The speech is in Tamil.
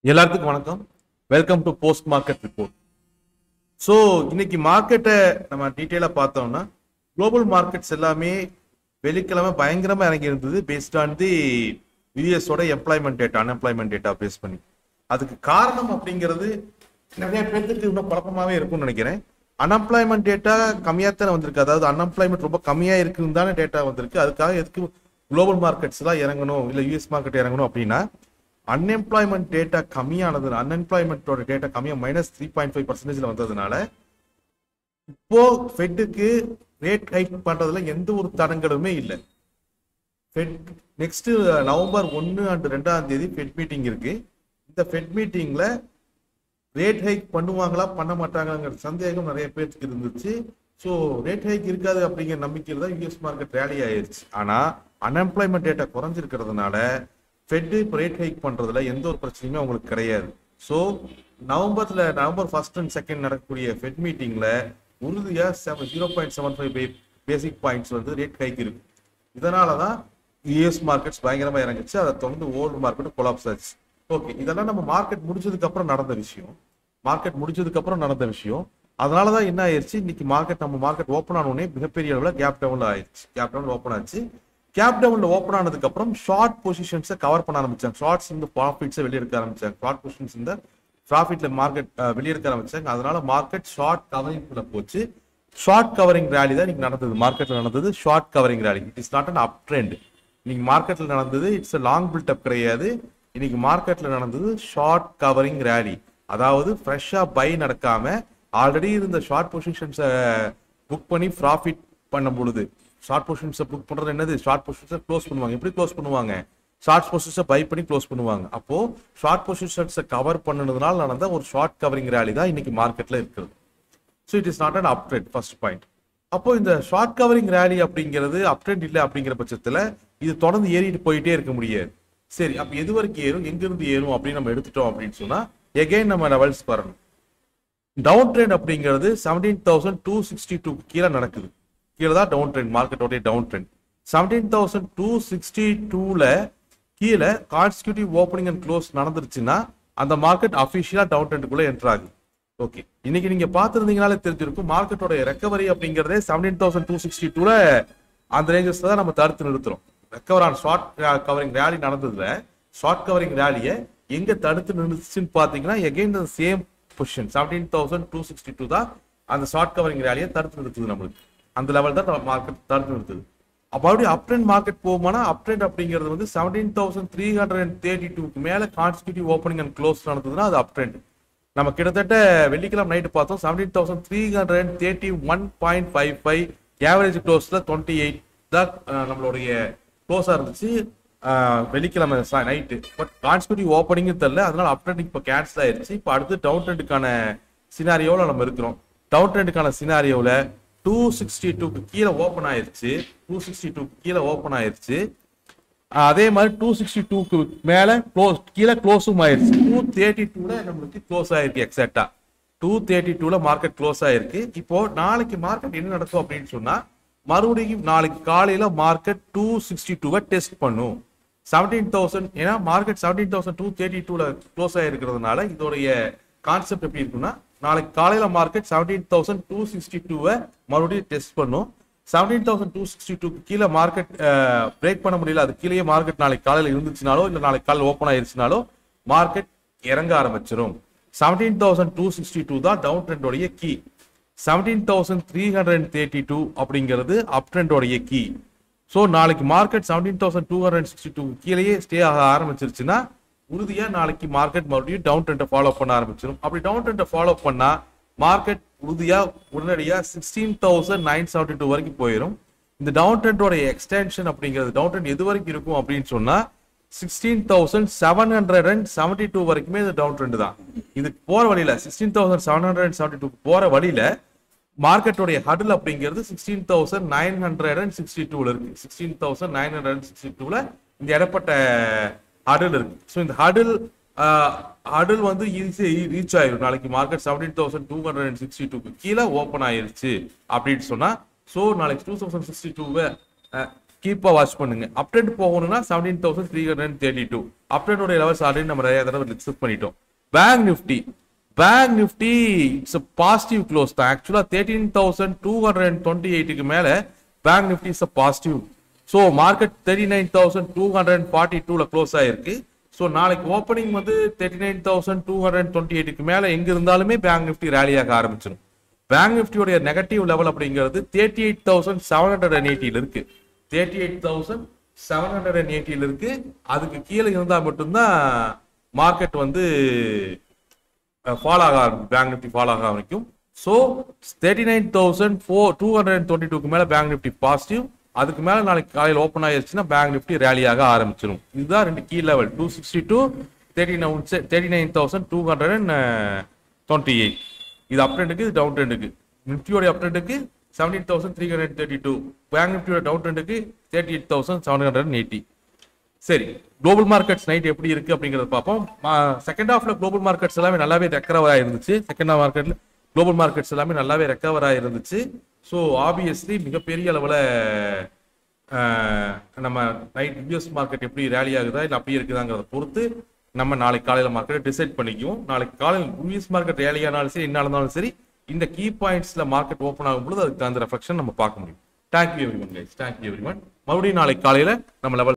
எல்லாத்துக்கும் வணக்கம் welcome to post market report so இன்னைக்கு மார்க்கெட்டை நம்ம டீட்டெயிலாக பார்த்தோம்னா குளோபல் மார்க்கெட்ஸ் எல்லாமே வெள்ளிக்கிழமை பயங்கரமாக இறங்கி இருந்தது பேஸ்ட் ஆன் தி யூஎஸோட employment data unemployment data face பண்ணி அதுக்கு காரணம் அப்படிங்கிறது நிறைய பேர்த்துக்கு இன்னும் குழப்பமாவே இருக்கும்னு நினைக்கிறேன் அன்எம்ப்ளாய்மெண்ட் டேட்டா கம்மியாக தானே வந்திருக்கு அதாவது அன்எம்ப்ளாய்மெண்ட் ரொம்ப கம்மியாக இருக்குன்னு தானே டேட்டா வந்திருக்கு அதுக்காக எதுக்கு குளோபல் மார்க்கெட்ஸ் எல்லாம் இறங்கணும் இல்லை யூஎஸ் மார்க்கெட் இறங்கணும் அப்படின்னா அன்எம்ப்ளாய்மெண்ட் டேட்டா கம்மியானது அன்எம்ப்ளாய்மெண்ட்டோட டேட்டா கம்மியாக மைனஸ் த்ரீ பாயிண்ட் ஃபைவ் பர்சன்டேஜில் வந்ததுனால இப்போ ஃபெட்டுக்கு ரேட் ஹைக் பண்றதுல எந்த ஒரு தடங்களுமே இல்லை ஃபெட் நெக்ஸ்ட் நவம்பர் ஒன்று அண்ட் ரெண்டாம் தேதி ஃபெட் மீட்டிங் இருக்கு இந்த ஃபெட் மீட்டிங்ல ரேட் ஹைக் பண்ணுவாங்களா பண்ண மாட்டாங்கங்கிற சந்தேகம் நிறைய பேருக்கு இருந்துச்சு ஸோ ரேட் ஹைக் இருக்காது அப்படிங்கிற நம்பிக்கையில் தான் யூஎஸ் மார்க்கெட் ரேலி ஆயிருச்சு ஆனா அன்எம்ப்ளாய்மெண்ட் டேட்டா குறைஞ்சிருக்கிறதுனால ஃபெட் இப்போ ரேட் ஹைக் பண்றதுல எந்த ஒரு பிரச்சனையுமே அவங்களுக்கு கிடையாது ஸோ நவம்பர்ல நவம்பர் ஃபர்ஸ்ட் அண்ட் செகண்ட் நடக்கக்கூடிய ஃபெட் மீட்டிங்ல உறுதியா seven zero point seven five basic points வந்து ரேட் ஹைக் இருக்கு இதனால தான் யூஎஸ் மார்க்கெட்ஸ் பயங்கரமா இறங்குச்சு அதை தொடர்ந்து ஓல்டு மார்க்கெட் கொலாப்ஸ் ஆச்சு ஓகே இதெல்லாம் நம்ம மார்க்கெட் முடிஞ்சதுக்கு அப்புறம் நடந்த விஷயம் மார்க்கெட் முடிஞ்சதுக்கு அப்புறம் நடந்த விஷயம் அதனால தான் என்ன ஆயிருச்சு இன்னைக்கு மார்க்கெட் நம்ம மார்க்கெட் ஓப்பன் ஆன உடனே மிகப்பெரிய அளவில் கேப் டவுன்ல ஆயிருச்சு கேப் டவுன்ல ஓப்பன் ஆச்சு கேப் டவுன்ல ஓப்பன் ஆனதுக்கு அப்புறம் ஷார்ட் பொசிஷன்ஸை கவர் பண்ண ஆரம்பிச்சாங்க ஷார்ட்ஸ் இந்த ப்ராஃபிட்ஸை வெளியே எடுக்க ஆரம்பிச்சாங்க ஷார்ட் பொசிஷன்ஸ் இந்த ப்ராஃபிட்ல மார்க்கெட் வெளியே எடுக்க ஆரம்பிச்சாங்க அதனால மார்க்கெட் ஷார்ட் கவரிங் போச்சு ஷார்ட் கவரிங் ரேலி தான் இன்னைக்கு நடந்தது மார்க்கெட்ல நடந்தது short covering rally it is not an up trend இன்னைக்கு மார்க்கெட்ல நடந்தது இட்ஸ் லாங் பில்டப் கிடையாது இன்னைக்கு மார்க்கெட்ல நடந்தது ஷார்ட் கவரிங் ரேலி அதாவது ஃப்ரெஷ்ஷா பை நடக்காம ஆல்ரெடி இருந்த ஷார்ட் பொசிஷன்ஸை புக் பண்ணி ப்ராஃபிட் பண்ணும் பொழுது ஷார்ட் பொசிஷன்ஸை புக் பண்றது என்னது ஷார்ட் பொசிஷன்ஸை க்ளோஸ் பண்ணுவாங்க எப்படி க்ளோஸ் பண்ணுவாங்க ஷார்ட் பொசிஷன்ஸை பை பண்ணி க்ளோஸ் பண்ணுவாங்க அப்போ ஷார்ட் பொசிஷன்ஸை கவர் பண்ணதுனால நடந்த ஒரு ஷார்ட் கவரிங் ரேலி தான் இன்னைக்கு மார்க்கெட்ல இருக்கிறது so it is not an uptrend first point அப்போ இந்த ஷார்ட் கவரிங் ரேலி அப்படிங்கிறது அப்ட்ரெண்ட் இல்லை அப்படிங்கிற பட்சத்துல இது தொடர்ந்து ஏறிட்டு போயிட்டே இருக்க முடியாது சரி அப்ப எது வரைக்கும் ஏறும் எங்க இருந்து ஏறும் அப்படின்னு நம்ம எடுத்துட்டோம் அப்படின்னு சொன்னா எகைன் நம்ம லெவல்ஸ் வரணும் டவுன் ட்ரெண்ட் அப்படிங்கிறது seventeen thousand two sixty two கீழே நடக்குது கீழே தான் டவுன் ட்ரெண்ட் மார்க்கெட்டோடைய down trend seventeen thousand two sixty டூல கீழே கான்ஸ்டியூட்டிவ் ஓப்பனிங் அண்ட் க்ளோஸ் நடந்துருச்சுன்னா அந்த மார்க்கெட் அஃபிஷியலா டவுன் ட்ரெண்டுக்குள்ள என்டர் ஆகுது ஓகே இன்னைக்கு நீங்க பார்த்துருந்தீங்கனாலே தெரிஞ்சிருக்கும் மார்க்கெட்டோட ரெக்கவரி அப்படிங்கறதே செவன்டீன் தௌசண்ட் டூ சிக்ஸ்டி டூல அந்த ரேஞ்சஸ் தான் நம்ம தடுத்து நிறுத்துறோம் recover on short covering rally நடந்ததுல ஷார்ட் கவரிங் ரேலியை எங்க தடுத்து நிறுத்துச்சுன்னு பாத்தீங்கன்னா again same position seventeen thousand two sixty two தான் அந்த ஷார்ட் கவரிங் ரேலியை தடுத்து நிறுத்துது நம்மளுக்கு அந்த லெவல் தான் மார்க்கெட் தடுத்து நிறுத்துது அப்போ அப்படி அப் ட்ரெண்ட் மார்க்கெட் போகுமானா அப் ட்ரெண்ட் அப்படிங்கிறது வந்து seventeen thousand three hundred and thirty டூக்கு மேல கான்ஸ்டியூட்டிவ் ஓப்பனிங் அண்ட் க்ளோஸ் நடந்ததுன்னா அது அப் ட்ரெண்ட் நம்ம கிட்டத்தட்ட வெள்ளிக்கிழமை நைட்டு பார்த்தோம் seventeen thousand three hundred and thirty one point five five average க்ளோஸ்ல டுவெண்ட்டி எயிட் தான் அஹ், நம்மளுடைய க்ளோஸா இருந்துச்சு அஹ், வெள்ளிக்கிழமை நைட்டு பட் கான்ஸ்டியூட்டிவ் ஓப்பனிங்கும் தெரியல அதனால அப் ட்ரெண்ட் இப்போ கேன்சல் ஆயிருச்சு இப்போ அடுத்து டவுன் ட்ரெண்டுக்கான சினாரியோவில் நம்ம இருக்கிறோம் டவுன் ட்ரெண்டுக்கான சினாரியோவில் டூ சிக்ஸ்டி டூக்கு கீழே ஓப்பன் ஆயிருச்சு டூ சிக்ஸ்டி டூக்கு கீழே ஓப்பன் ஆயிருச்சு ஆஹ் அதே மாதிரி டூ சிக்ஸ்டி டூக்கு மேல க்ளோஸ் கீழே க்ளோஸும் ஆயிருச்சு டூ தேர்ட்டி டூல நம்மளுக்கு க்ளோஸ் ஆயிருக்கு எக்ஸாக்டா டூ தேர்ட்டி டூல மார்க்கெட் க்ளோஸ் ஆயிருக்கு இப்போ நாளைக்கு மார்க்கெட் என்ன நடக்கும் அப்படின்னு சொன்னா மறுபடியும் நாளைக்கு காலையில மார்க்கெட் டூ சிக்ஸ்டி டூவை டெஸ்ட் பண்ணும் செவன்டீன் தௌசண்ட் ஏன்னா market seventeen thousand two thirty டூல க்ளோஸ் ஆயிருக்கிறதுனால இதோடைய கான்செப்ட் எப்படி இருக்குன்னா நாளைக்கு காலையில market seventeen thousand two sixty டூவை மறுபடியும் டெஸ்ட் பண்ணும் seventeen thousand two sixty two கீழே மார்க்கெட் பிரேக் பண்ண முடியல அது கீழே மார்க்கெட் நாளைக்கு காலையில் இருந்துச்சுனாலோ இல்லை நாளைக்கு காலையில் ஓப்பன் ஆயிருச்சுனாலோ மார்க்கெட் இறங்க ஆரம்பிச்சிரும் seventeen thousand two sixty two தான் டவுன் ட்ரெண்டோடைய key seventeen thousand three hundred and thirty two அப்படிங்கிறது அப் ட்ரெண்டோடைய கீ ஸோ நாளைக்கு market seventeen thousand two hundred sixty two கீழேயே ஸ்டே ஆக ஆரம்பிச்சிருச்சுன்னா உறுதியா நாளைக்கு மார்க்கெட் மறுபடியும் டவுன் ட்ரெண்டை ஃபாலோ பண்ண ஆரம்பிச்சிடும் அப்படி டவுன் ட்ரெண்டை ஃபாலோ பண்ணா மார்க்கெட் உறுதியா உடனடியா sixteen thousand nine seventy two வரைக்கும் போயிடும் இந்த டவுன் ட்ரெண்டோட எக்ஸ்டென்ஷன் அப்படிங்கிறது டவுன் ட்ரெண்ட் எது வரைக்கும் இருக்கும் அப்படின்னு சொன்னா sixteen thousand seven hundred and seventy two வரைக்குமே இது டவுன் ட்ரெண்ட் தான் இது போற வழியில sixteen thousand seven hundred and seventy two போற வழியில மார்க்கெட்டோடைய ஹடில் அப்படிங்கிறது sixteen thousand nine hundred and sixty டூல இருக்கு sixteen thousand nine hundred and sixty டூல இந்த இடப்பட்ட ஹடில் இருக்கு ஸோ இந்த ஹடில் ஹடில் வந்து ஈஸி ரீச் ஆயிரும் நாளைக்கு market seventeen thousand two hundred and sixty டூக்கு கீழே ஓப்பன் ஆயிருச்சு அப்படின்னு சொன்னா ஸோ நாளைக்கு டூ தௌசண்ட் சிக்ஸ்டி டூவை கீப்பா வாட்ச் பண்ணுங்க அப்டேட் போகணும்னா seventeen thousand three hundred thirty two அப்டேட்டோட லெவல்ஸ் ஆல்ரெடி நம்ம நிறைய தடவை டிஸ்கஸ் பண்ணிட்டோம் bank Nifty bank Nifty it's positive close தான் ஆக்சுவலா thirteen thousand two hundred and twenty எயிட்டுக்கு மேல bank Nifty is positive so market thirty nine thousand two hundred and forty டூல க்ளோஸ் ஆயிருக்கு ஸோ நாளைக்கு ஓப்பனிங் வந்து thirty nine thousand two hundred twenty எயிட்டுக்கு மேல எங்க இருந்தாலுமே பேங்க் நிஃப்டி ரேலியாக ஆரம்பிச்சிடும் பேங்க் நிஃப்டியோட நெகட்டிவ் லெவல் அப்படிங்கிறது thirty eight thousand seven hundred and எயிட்டியில் இருக்கு thirty eight thousand seven hundred and எயிட்டியில் இருக்கு அதுக்கு கீழே இருந்தால் மட்டும்தான் மார்க்கெட் வந்து ஃபால் ஆக ஆரம்பிக்கும் பேங்க் நிஃப்டி ஃபால் ஆக ஆரம்பிக்கும் so thirty nine thousand four two hundred and twenty டூக்கு மேலே பேங்க் நிஃப்டி பாசிட்டிவ் அதுக்கு மேலே நாளைக்கு காலையில் ஓப்பன் ஆயிருச்சுன்னா பேங்க் நிஃப்டி ரேலியாக ஆரம்பிச்சிடும் இதுதான் ரெண்டு key level two sixty two thirty nine thirty nine thousand two hundred and twenty eight இது அப் ட்ரெண்டுக்கு இது டவுன் ட்ரெண்டுக்கு நிஃப்டியோட அப் ட்ரெண்டுக்கு seventeen thousand three hundred thirty two bank நிஃப்டியோட டவுன் ட்ரெண்டுக்கு thirty eight thousand seven hundred and eighty சரி குளோபல் மார்க்கெட்ஸ் நைட் எப்படி இருக்கு அப்படிங்கறத பார்ப்போம் செகண்ட் ஹாஃப்ல குளோபல் மார்க்கெட்ஸ் எல்லாமே நல்லாவே ரெக்கவர் ஆயிருந்துச்சு செகண்ட் ஹாஃப் மார்க்கெட்ல குளோபல் மார்க்கெட்ஸ் எல்லாமே நல்லாவே ரெக்கவர் ஆயிருந்துச்சு ஸோ ஆப்வியஸ்லி மிகப்பெரிய அளவில் நம்ம நைட் யூஎஸ் மார்க்கெட் எப்படி ரேலி ஆகுதா இல்லை அப்படியே இருக்குதாங்கிறத பொறுத்து நம்ம நாளைக்கு காலையில் மார்க்கெட்டை டிசைட் பண்ணிக்குவோம் நாளைக்கு காலையில் யூஎஸ் மார்க்கெட் ரேலி ஆனாலும் சரி என்ன இருந்தாலும் சரி இந்த கீ பாயிண்ட்ஸ்ல மார்க்கெட் ஓப்பன் ஆகும் பொழுது அதுக்கு தகுந்த ரெஃப்ளெக்ஷன் நம்ம பார்க்க முடியும் thank you everyone guys thank you everyone மறுபடியும் நாளைக்கு காலையில் நம்ம லெவல்